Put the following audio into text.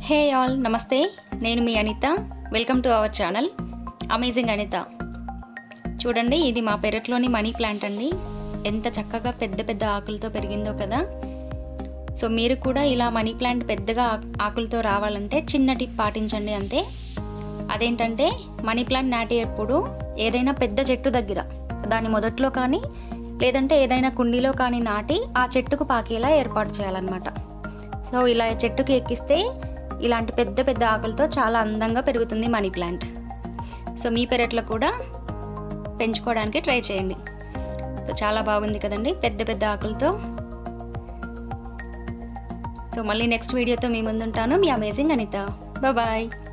హే all నమస్తే నేను మీ Anitha welcome to our channel amazing Anitha చూడండి ఇది మా పెరట్లోని మనీ ప్లాంట్ అండి ఎంత చక్కగా పెద్ద పెద్ద ఆకులతో పెరిగిందో కదా సో మీరు కూడా ఇలా మనీ ప్లాంట్ పెద్దగా ఆకు- ఆకులతో రావాలంటే చిన్న టిప్ పాటించండి అంతే అదేంటంటే మనీ ప్లాంట్ నాటేటప్పుడు ఏదైనా పెద్ద చెట్టు దగ్గర దాని మొదట్లో కానీ లేదంటే ఏదైనా కుండీలో కానీ నాటి ఆ చెట్టుకు పాకేలా ఏర్పాటు చేయాలన్నమాట సో ఇలా చెట్టుకి ఎక్కిస్తే ఇలాంటి పెద్ద పెద్ద ఆకులతో చాలా అందంగా పెరుగుతుంది మనీ ప్లాంట్ సో మీ పెరట్లో కూడా పెంచుకోవడానికి ట్రై చేయండి సో చాలా బాగుంది కదండి పెద్ద పెద్ద ఆకులతో సో మళ్ళీ నెక్స్ట్ వీడియోతో మీ ముందుంటాను మీ అమేజింగ్ అనిత బాయ్